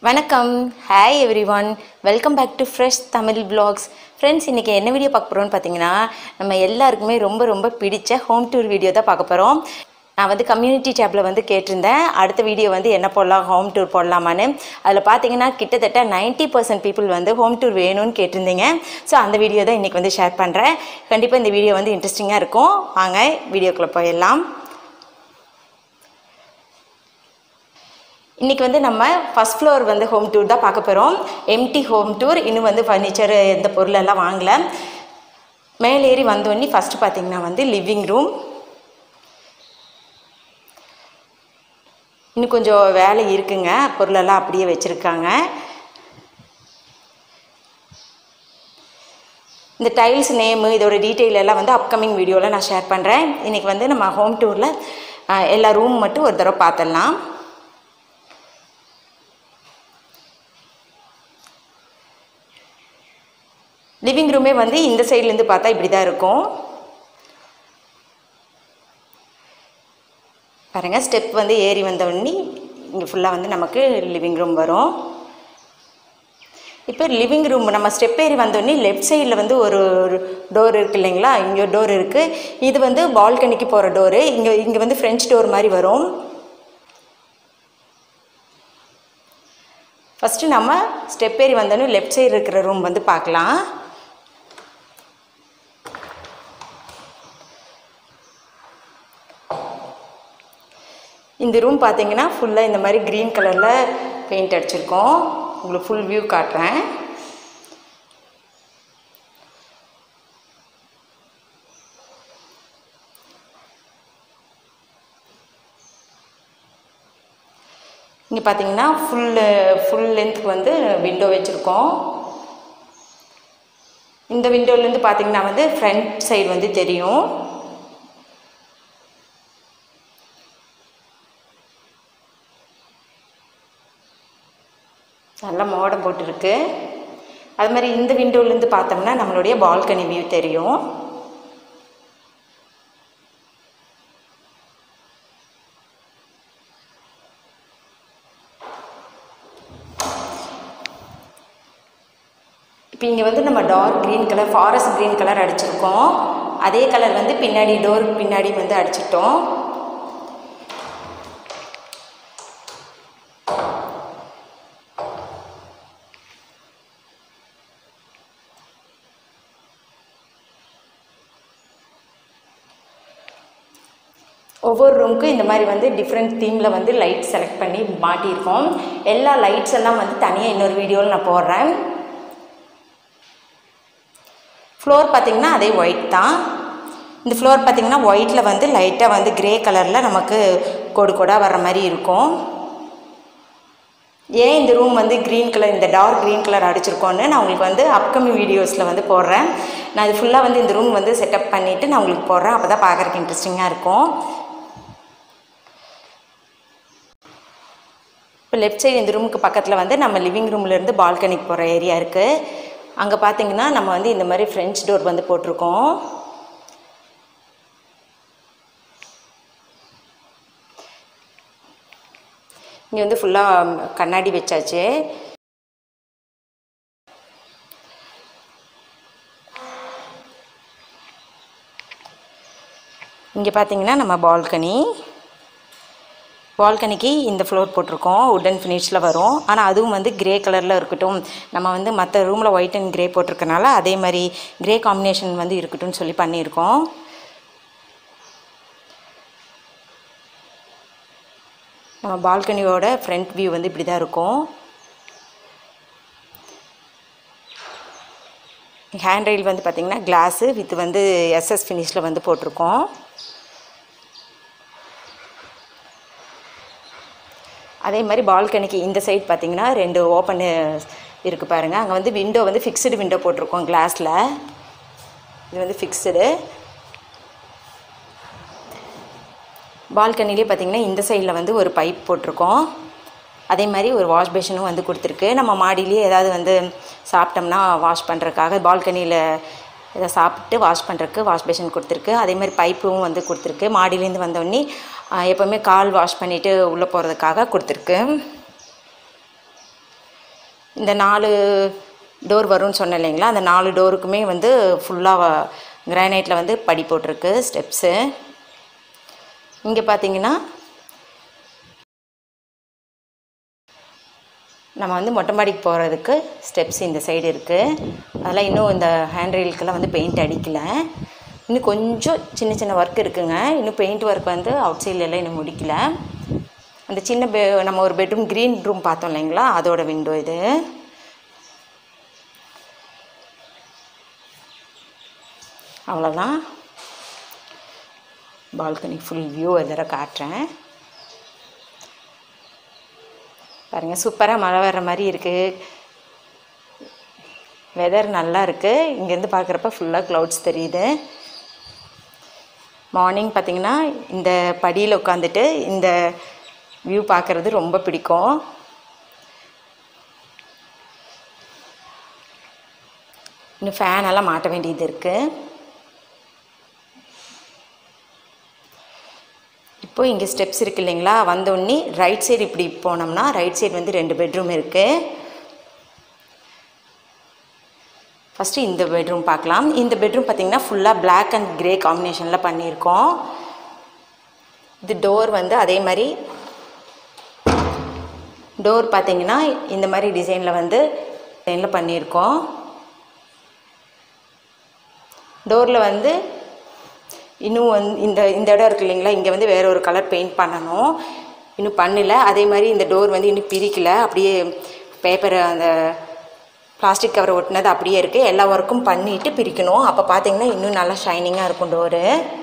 வணக்கம் hi everyone welcome back to fresh Tamil vlogs friends இன்றைக்கி என்ன வீடியோ பார்க்க போகிறோம்னு பார்த்தீங்கன்னா நம்ம எல்லாருக்குமே ரொம்ப ரொம்ப பிடிச்ச ஹோம் டூர் வீடியோ தான் பார்க்க போகிறோம் நான் வந்து கம்யூனிட்டி டேப்பில் வந்து கேட்டிருந்தேன் அடுத்த வீடியோ வந்து என்ன போடலாம் ஹோம் டூர் போடலாமான்னு அதில் பார்த்தீங்கன்னா கிட்டத்தட்ட 90% பர்சன்ட் பீப்புள் வந்து ஹோம் டூர் வேணும்னு கேட்டிருந்தீங்க ஸோ அந்த வீடியோ தான் இன்றைக்கி வந்து ஷேர் பண்ணுறேன் கண்டிப்பாக இந்த வீடியோ வந்து இன்ட்ரெஸ்டிங்காக இருக்கும் வாங்க வீடியோக்குள்ளே போயிடலாம் இன்றைக்கி வந்து நம்ம ஃபஸ்ட் ஃப்ளோர் வந்து ஹோம் டூர் தான் பார்க்க போகிறோம் எம்டி ஹோம் டூர் இன்னும் வந்து ஃபர்னிச்சர் எந்த பொருளெல்லாம் வாங்கலை மேலே ஏறி வந்தோடனே ஃபஸ்ட்டு பார்த்தீங்கன்னா வந்து லிவிங் ரூம் இன்னும் கொஞ்சம் வேலை இருக்குங்க பொருளெல்லாம் அப்படியே வச்சுருக்காங்க இந்த டைல்ஸ் நேமு இதோட டீட்டெயில் எல்லாம் வந்து அப்கமிங் வீடியோவில் நான் ஷேர் பண்ணுறேன் இன்றைக்கி வந்து நம்ம ஹோம் டூரில் எல்லா ரூம் மட்டும் ஒரு தடவை பார்த்துடலாம் லிவிங் ரூமே வந்து இந்த சைட்லேருந்து பார்த்தா இப்படி தான் இருக்கும் பாருங்கள் ஸ்டெப் வந்து ஏறி வந்த உடனே இங்கே ஃபுல்லாக வந்து நமக்கு லிவிங் ரூம் வரும் இப்போ லிவிங் ரூம் நம்ம ஸ்டெப் ஏறி வந்தோடனே லெஃப்ட் சைடில் வந்து ஒரு டோர் இருக்குது இல்லைங்களா இங்கே டோர் இருக்குது இது வந்து பால்கனிக்கு போகிற டோரு இங்கே இங்கே வந்து ஃப்ரெஞ்ச் டோர் மாதிரி வரும் ஃபஸ்ட்டு நம்ம ஸ்டெப் ஏறி வந்தோடனே லெஃப்ட் சைடு இருக்கிற ரூம் வந்து பார்க்கலாம் இந்த ரூம் பார்த்தீங்கன்னா ஃபுல்லாக இந்த மாதிரி க்ரீன் கலரில் பெயிண்ட் அடிச்சிருக்கோம் உங்களுக்கு ஃபுல் வியூ காட்டுறேன் இங்கே பார்த்தீங்கன்னா ஃபுல்லு ஃபுல் லென்த்துக்கு வந்து விண்டோ வச்சுருக்கோம் இந்த விண்டோலேருந்து பார்த்தீங்கன்னா வந்து ஃப்ரண்ட் சைடு வந்து தெரியும் நல்ல மோடம் போட்டிருக்கு அது மாதிரி இந்த விண்டோலேருந்து பார்த்தோம்னா நம்மளுடைய பால்கனி வியூ தெரியும் இப்போ இங்கே வந்து நம்ம dark green colour forest green colour அடிச்சிருக்கோம் அதே கலர் வந்து பின்னாடி டோருக்கு பின்னாடி வந்து அடிச்சிட்டோம் ஒவ்வொரு ரூமுக்கும் இந்த மாதிரி வந்து டிஃப்ரெண்ட் தீமில் வந்து லைட் செலக்ட் பண்ணி மாட்டியிருக்கோம் எல்லா லைட்ஸ் எல்லாம் வந்து தனியாக இன்னொரு வீடியோவில் நான் போடுறேன் ஃப்ளோர் பார்த்திங்கன்னா அதே ஒயிட் தான் இந்த ஃப்ளோர் பார்த்திங்கன்னா ஒயிட்டில் வந்து லைட்டாக வந்து கிரே கலரில் நமக்கு கோடு கோடாக வர்ற மாதிரி இருக்கும் ஏன் இந்த ரூம் வந்து க்ரீன் கலர் இந்த டார்க் க்ரீன் கலர் அடிச்சிருக்கோன்னு நான் உங்களுக்கு வந்து அப்கமிங் வீடியோஸில் வந்து போடுறேன் நான் இது ஃபுல்லாக வந்து இந்த ரூம் வந்து செட்டப் பண்ணிவிட்டு நான் உங்களுக்கு போடுறேன் அப்போ தான் பார்க்குறக்கு இன்ட்ரெஸ்டிங்காக இருக்கும் இப்போ லெஃப்ட் சைடு இந்த ரூமுக்கு பக்கத்தில் வந்து நம்ம லிவிங் ரூம்லேருந்து பால்கனிக்கு போகிற ஏரியா இருக்குது அங்கே பார்த்தீங்கன்னா நம்ம வந்து இந்த மாதிரி ஃப்ரெஞ்ச் டோர் வந்து போட்டிருக்கோம் இங்கே வந்து ஃபுல்லாக கண்ணாடி வச்சாச்சு இங்கே பார்த்தீங்கன்னா நம்ம பால்கனி பால்கனிக்கு இந்த ஃப்ளோர் போட்டிருக்கோம் உட்டன் ஃபினிஷில் வரும் ஆனால் அதுவும் வந்து கிரே கலரில் இருக்கட்டும் நம்ம வந்து மற்ற ரூமில் ஒயிட் அண்ட் கிரே போட்டிருக்கனால அதே மாதிரி கிரே காம்பினேஷன் வந்து இருக்கட்டும்னு சொல்லி பண்ணியிருக்கோம் நம்ம பால்கனியோட ஃப்ரண்ட் வியூ வந்து இப்படி தான் இருக்கும் ஹேண்ட் ரெயில் வந்து பார்த்திங்கன்னா கிளாஸு வித் வந்து எஸ்எஸ் ஃபினிஷில் வந்து போட்டிருக்கோம் அதே மாதிரி பால்கனிக்கு இந்த சைட் பார்த்திங்கன்னா ரெண்டு ஓப்பன் இருக்குது பாருங்கள் அங்கே வந்து விண்டோ வந்து ஃபிக்ஸ்டு விண்டோ போட்டிருக்கோம் கிளாஸில் இது வந்து ஃபிக்ஸ்டு பால்கனிலே பார்த்திங்கன்னா இந்த சைடில் வந்து ஒரு பைப் போட்டிருக்கோம் அதே மாதிரி ஒரு வாஷ் பேஷனும் வந்து கொடுத்துருக்கு நம்ம மாடியிலேயே ஏதாவது வந்து சாப்பிட்டோம்னா வாஷ் பண்ணுறதுக்காக பால்கனியில் இதை சாப்பிட்டு வாஷ் பண்ணுறதுக்கு வாஷ் பேஷன் கொடுத்துருக்கு அதே மாதிரி பைப்பும் வந்து கொடுத்துருக்கு மாடியிலேருந்து வந்தோடனே எப்போவுமே கால் வாஷ் பண்ணிவிட்டு உள்ளே போகிறதுக்காக கொடுத்துருக்கு இந்த நாலு டோர் வரும்னு சொன்னேன் இல்லைங்களா அந்த நாலு டோருக்குமே வந்து ஃபுல்லாக கிரானைட்டில் வந்து படி போட்டிருக்கு ஸ்டெப்ஸு இங்கே பார்த்தீங்கன்னா நம்ம வந்து மொட்டை மாடிக்கு போகிறதுக்கு ஸ்டெப்ஸ் இந்த சைடு இருக்குது அதெல்லாம் இன்னும் இந்த ஹேண்ட் ரெயிலுக்கெல்லாம் வந்து பெயிண்ட் அடிக்கலை இன்னும் கொஞ்சம் சின்ன சின்ன ஒர்க் இருக்குங்க இன்னும் பெயிண்ட் ஒர்க் வந்து அவுட் சைட்லலாம் இன்னும் முடிக்கல அந்த சின்ன பெ நம்ம ஒரு பெட்ரூம் க்ரீன் ரூம் பார்த்தோம் இல்லைங்களா அதோட விண்டோ இது அவ்வளோதான் பால்கனி ஃபுல் வியூ ஒரு தடவை காட்டுறேன் பாருங்கள் சூப்பராக மழை வர்ற மாதிரி இருக்குது வெதர் நல்லா இருக்குது இங்கேருந்து பார்க்குறப்ப ஃபுல்லாக க்ளவுட்ஸ் தெரியுது மார்னிங் பார்த்திங்கன்னா இந்த படியில் உட்காந்துட்டு இந்த வியூ பார்க்குறது ரொம்ப பிடிக்கும் இன்னும் ஃபேன் எல்லாம் மாட்ட வேண்டியது இருக்குது இப்போ இங்கே ஸ்டெப்ஸ் இருக்கு இல்லைங்களா வந்தோடனே ரைட் சைடு இப்படி போனோம்னா ரைட் சைடு வந்து ரெண்டு பெட்ரூம் இருக்குது ஃபஸ்ட்டு இந்த பெட்ரூம் பார்க்கலாம் இந்த பெட்ரூம் பார்த்திங்கன்னா ஃபுல்லாக பிளாக் அண்ட் கிரே காம்பினேஷனில் பண்ணியிருக்கோம் இது டோர் வந்து அதே மாதிரி டோர் பார்த்தீங்கன்னா இந்த மாதிரி டிசைனில் வந்து டிசைனில் பண்ணியிருக்கோம் டோரில் வந்து இன்னும் வந்து இந்த இந்த இடம் இருக்கு இல்லைங்களா இங்கே வந்து வேற ஒரு கலர் பெயிண்ட் பண்ணணும் இன்னும் பண்ணல அதே மாதிரி இந்த டோர் வந்து இன்னும் பிரிக்கல அப்படியே பேப்பர் அந்த பிளாஸ்டிக் கவர் ஒட்டினது அப்படியே இருக்குது எல்லா ஒர்க்கும் பண்ணிவிட்டு பிரிக்கணும் அப்போ பார்த்தீங்கன்னா இன்னும் நல்லா ஷைனிங்காக இருக்கும் டோரு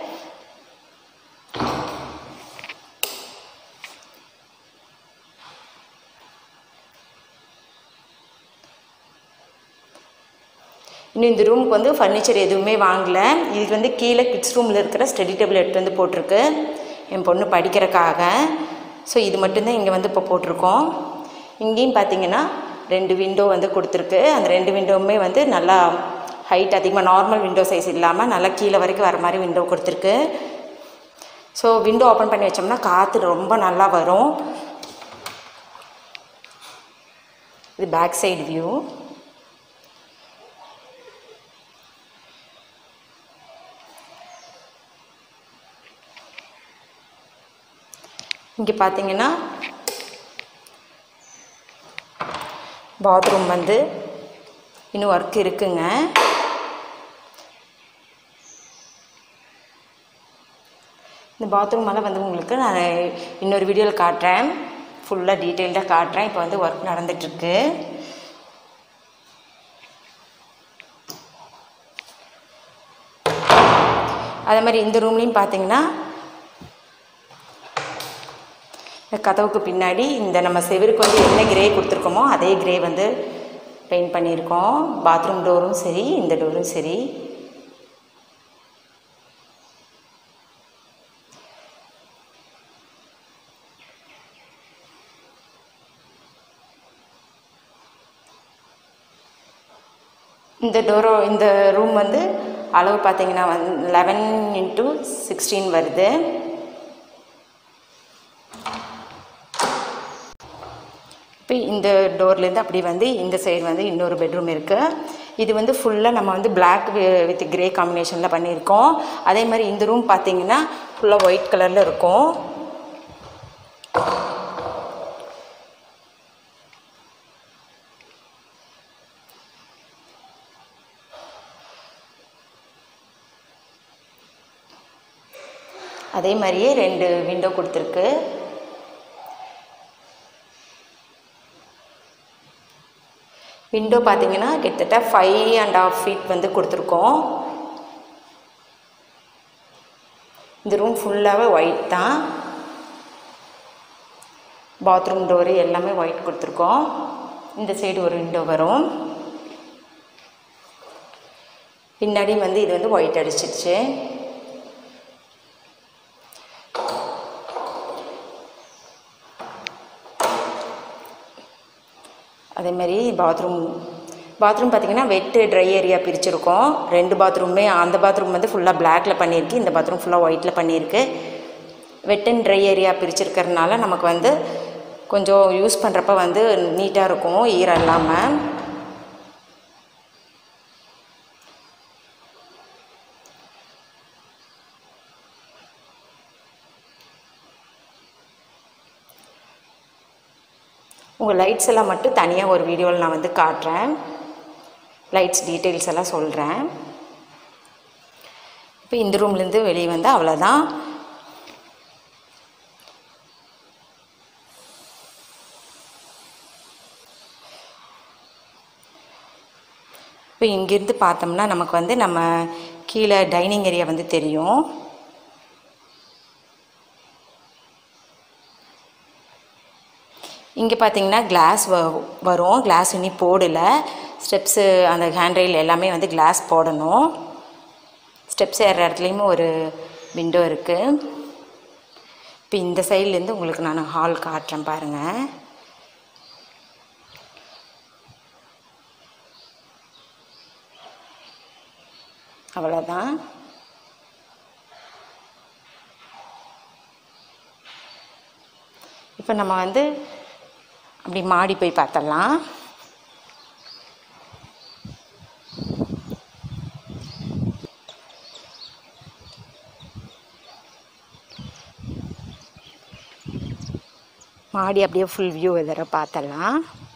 இன்னும் இந்த ரூமுக்கு வந்து ஃபர்னிச்சர் எதுவுமே வாங்கலை இதுக்கு வந்து கீழே கிட்ஸ் ரூமில் இருக்கிற ஸ்டடி டேபிள் எடுத்து வந்து போட்டிருக்கு என் பொண்ணு படிக்கிறக்காக ஸோ இது மட்டும்தான் இங்கே வந்து இப்போ போட்டிருக்கோம் இங்கேயும் பார்த்தீங்கன்னா ரெண்டு விண்டோ வந்து கொடுத்துருக்கு அந்த ரெண்டு விண்டோவுமே வந்து நல்லா ஹைட் அதிகமாக நார்மல் விண்டோ சைஸ் இல்லாமல் நல்லா கீழே வரைக்கும் வர மாதிரி விண்டோ கொடுத்துருக்கு ஸோ விண்டோ ஓப்பன் பண்ணி வச்சோம்னா காற்று ரொம்ப நல்லா வரும் இது பேக் சைடு வியூ இங்கே பார்த்தீங்கன்னா பாத்ரூம் வந்து இன்னும் ஒர்க் இருக்குங்க இந்த பாத்ரூம் எல்லாம் வந்து உங்களுக்கு நான் இன்னொரு வீடியோவில் காட்டுறேன் ஃபுல்லாக டீட்டெயில்டாக காட்டுறேன் இப்போ வந்து ஒர்க் நடந்துட்டுருக்கு அதே மாதிரி இந்த ரூம்லேயும் பார்த்தீங்கன்னா இந்த கதவுக்கு பின்னாடி இந்த நம்ம செவருக்கு வந்து என்ன கிரே கொடுத்துருக்கோமோ அதே கிரே வந்து பெயிண்ட் பண்ணியிருக்கோம் பாத்ரூம் டோரும் சரி இந்த டோரும் சரி இந்த டோரோ இந்த ரூம் வந்து அளவு பார்த்தீங்கன்னா வந்து லெவன் இன்ட்டு சிக்ஸ்டீன் வருது இப்போ இந்த டோர்லேருந்து அப்படி வந்து இந்த சைடு வந்து இன்னொரு பெட்ரூம் இருக்குது இது வந்து ஃபுல்லாக நம்ம வந்து பிளாக் வித் கிரே காம்பினேஷனில் பண்ணியிருக்கோம் அதே மாதிரி இந்த ரூம் பார்த்தீங்கன்னா ஃபுல்லாக ஒயிட் கலரில் இருக்கும் அதே மாதிரியே ரெண்டு விண்டோ கொடுத்துருக்கு விண்டோ பார்த்தீங்கன்னா கிட்டத்தட்ட ஃபைவ் அண்ட் ஆஃப் ஃபீட் வந்து கொடுத்துருக்கோம் இந்த ரூம் ஃபுல்லாகவே ஒயிட் தான் பாத்ரூம் டோரு எல்லாமே ஒயிட் கொடுத்துருக்கோம் இந்த சைடு ஒரு விண்டோ வரும் பின்னாடி வந்து இது வந்து ஒயிட் அடிச்சிருச்சு அதே மாதிரி பாத்ரூம் பாத்ரூம் பார்த்தீங்கன்னா வெட்டு ட்ரை ஏரியா பிரிச்சிருக்கோம் ரெண்டு பாத்ரூமே அந்த பாத்ரூம் வந்து ஃபுல்லாக பிளாக்ல பண்ணியிருக்கு இந்த பாத்ரூம் ஃபுல்லாக ஒயிட்டில் பண்ணியிருக்கு வெட் அண்ட் ட்ரை ஏரியா பிரிச்சிருக்கிறதுனால நமக்கு வந்து கொஞ்சம் யூஸ் பண்ணுறப்ப வந்து நீட்டாக இருக்கும் ஈரம் இல்லாமல் உங்கள் லைட்ஸ் எல்லாம் மட்டும் தனியாக ஒரு வீடியோவில் நான் வந்து காட்டுறேன் லைட்ஸ் டீட்டெயில்ஸ் எல்லாம் சொல்கிறேன் இப்போ இந்த ரூம்லேருந்து வெளியே வந்து அவ்வளோதான் இப்போ இங்கேருந்து பார்த்தோம்னா நமக்கு வந்து நம்ம கீழே டைனிங் ஏரியா வந்து தெரியும் இங்கே பார்த்தீங்கன்னா கிளாஸ் வ வரும் கிளாஸ் இன்னி போடலை ஸ்டெப்ஸு அந்த ஹேண்ட்ரெயில் எல்லாமே வந்து கிளாஸ் போடணும் ஸ்டெப்ஸ் ஏறுற இடத்துலையும் ஒரு விண்டோ இருக்குது இப்போ இந்த சைட்லேருந்து உங்களுக்கு நான் ஹால் காட்டுறேன் பாருங்கள் அவ்வளோதான் இப்போ நம்ம வந்து அப்படி மாடி போய் பார்த்தலாம் மாடி அப்படியே ஃபுல் வியூ எதிர பார்த்தலாம்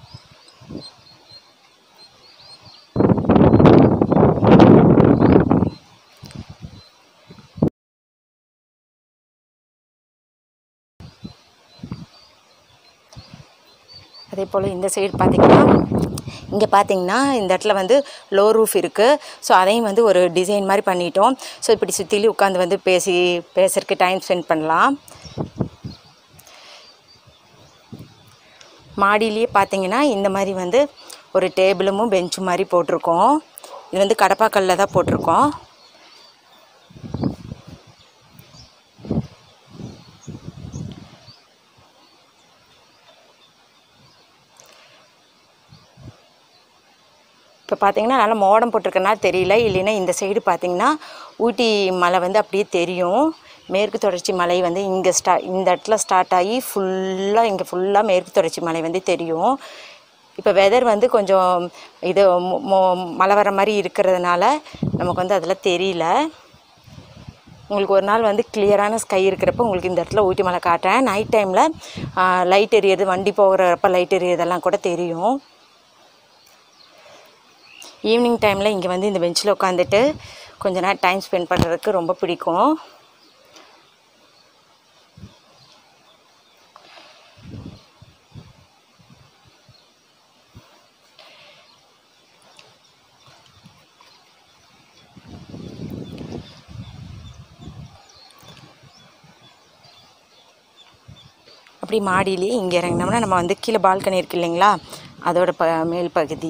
அதே போல் இந்த சைடு பார்த்தீங்கன்னா இங்கே பார்த்தீங்கன்னா இந்த இடத்துல வந்து லோ ரூஃப் இருக்குது ஸோ அதையும் வந்து ஒரு டிசைன் மாதிரி பண்ணிட்டோம் ஸோ இப்படி சுற்றிலும் உட்காந்து வந்து பேசி பேசுறதுக்கு டைம் ஸ்பெண்ட் பண்ணலாம் மாடியிலேயே பார்த்தீங்கன்னா இந்த மாதிரி வந்து ஒரு டேபிளும் பெஞ்சு மாதிரி போட்டிருக்கோம் இது வந்து கடப்பாக்கல்ல தான் போட்டிருக்கோம் இப்போ பார்த்தீங்கன்னா நல்லா மோடம் போட்டிருக்கனால தெரியல இல்லைன்னா இந்த சைடு பார்த்தீங்கன்னா ஊட்டி மலை வந்து அப்படியே தெரியும் மேற்கு தொடர்ச்சி மலை வந்து இங்கே ஸ்டா இந்த இடத்துல ஸ்டார்ட் ஆகி ஃபுல்லாக இங்கே ஃபுல்லாக மேற்கு தொடர்ச்சி மலை வந்து தெரியும் இப்போ வெதர் வந்து கொஞ்சம் இது மொ- மொ- மழை வர மாதிரி இருக்கிறதுனால நமக்கு வந்து அதெல்லாம் தெரியல உங்களுக்கு ஒரு நாள் வந்து கிளியரான ஸ்கை இருக்கிறப்ப உங்களுக்கு இந்த இடத்துல ஊட்டி மலை காட்டுறேன் நைட் டைமில் லைட் எரியறது வண்டி போகிறப்ப லைட் எரியறதெல்லாம் கூட தெரியும் ஈவினிங் டைமில் இங்கே வந்து இந்த பெஞ்சில் உட்காந்துட்டு கொஞ்ச நேரம் டைம் ஸ்பெண்ட் பண்ணுறதுக்கு ரொம்ப பிடிக்கும் அப்படி மாடியிலேயே இங்கே இறங்கினோம்னா நம்ம வந்து கீழே பால்கனி இருக்கு இல்லைங்களா அதோட ப மேல் பகுதி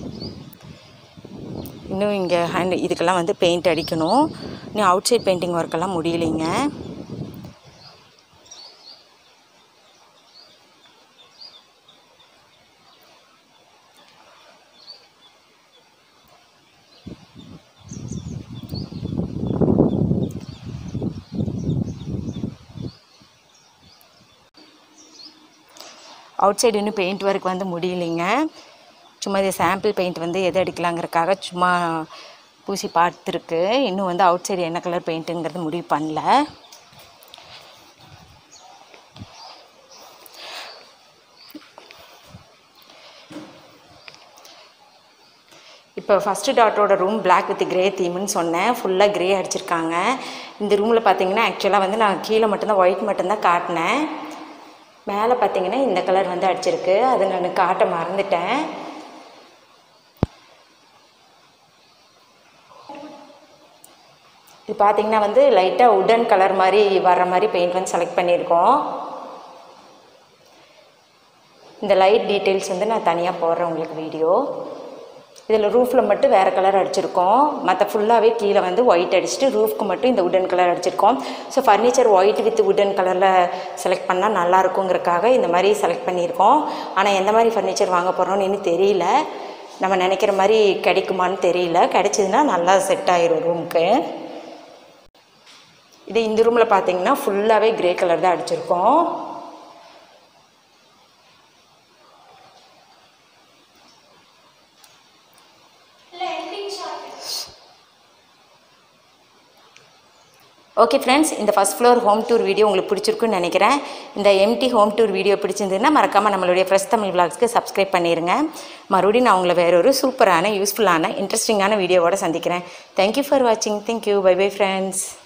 இன்னும் இங்கே ஹேண்ட் இதுக்கெல்லாம் வந்து பெயிண்ட் அடிக்கணும் இன்னும் அவுட் சைட் பெயிண்டிங் ஒர்க்கெல்லாம் முடியலைங்க அவுட் சைடு இன்னும் பெயிண்ட் ஒர்க் வந்து முடியலைங்க சும்மா இது சாம்பிள் பெயிண்ட் வந்து எது அடிக்கலாங்கிறதுக்காக சும்மா பூசி பார்த்துருக்கு இன்னும் வந்து அவுட் சைடு என்ன கலர் பெயிண்ட்டுங்கிறது முடிவு பண்ணல இப்போ ஃபஸ்ட்டு டாட்டரோட ரூம் Black வித் கிரே தீம்னு சொன்னேன் ஃபுல்லாக கிரே அடிச்சிருக்காங்க இந்த ரூமில் பார்த்தீங்கன்னா ஆக்சுவலாக வந்து நான் கீழே மட்டும்தான் ஒயிட் மட்டும்தான் காட்டினேன் மேலே பார்த்தீங்கன்னா இந்த கலர் வந்து அடிச்சிருக்கு அதை நான் காட்ட மறந்துட்டேன் இது பார்த்தீங்கன்னா வந்து லைட்டாக உடன் கலர் மாதிரி வர்ற மாதிரி பெயிண்ட் வந்து செலக்ட் பண்ணியிருக்கோம் இந்த லைட் டீட்டெயில்ஸ் வந்து நான் தனியாக போடுறேன் உங்களுக்கு வீடியோ இதில் ரூஃபில் மட்டும் வேறு கலர் அடிச்சிருக்கோம் மற்ற ஃபுல்லாகவே கீழே வந்து ஒயிட் அடிச்சுட்டு ரூஃப்க்கு மட்டும் இந்த உடன் கலர் அடிச்சிருக்கோம் so furniture white with wooden கலரில் செலக்ட் பண்ணால் நல்லா இருக்குங்கிறக்காக இந்த மாதிரி செலக்ட் பண்ணியிருக்கோம் ஆனால் எந்த மாதிரி ஃபர்னிச்சர் வாங்க போகிறோம்னு இன்னும் தெரியல நம்ம நினைக்கிற மாதிரி கிடைக்குமான்னு தெரியல கிடைச்சதுன்னா நல்லா செட் ஆயிரும் ரூமுக்கு இது இந்த ரூமில் பார்த்தீங்கன்னா ஃபுல்லாகவே கிரே கலர் தான் அடிச்சிருக்கோம் ஓகே ஃப்ரெண்ட்ஸ் இந்த first floor home tour video உங்களுக்கு பிடிச்சிருக்குன்னு நினைக்கிறேன் இந்த எம்டி ஹோம் டூர் வீடியோ பிடிச்சிருந்ததுன்னா மறக்காமல் நம்மளுடைய ஃப்ரெஷ் தமிழ் விளாக்ஸ்க்கு சப்ஸ்கிரைப் பண்ணிடுங்க மறுபடியும் நான் உங்களை வேற ஒரு சூப்பரான யூஸ்ஃபுல்லான இன்ட்ரெஸ்டிங்கான வீடியோவோட சந்திக்கிறேன் தேங்க்யூ ஃபார் வாட்சிங் தேங்க்யூ பை பை ஃப்ரெண்ட்ஸ்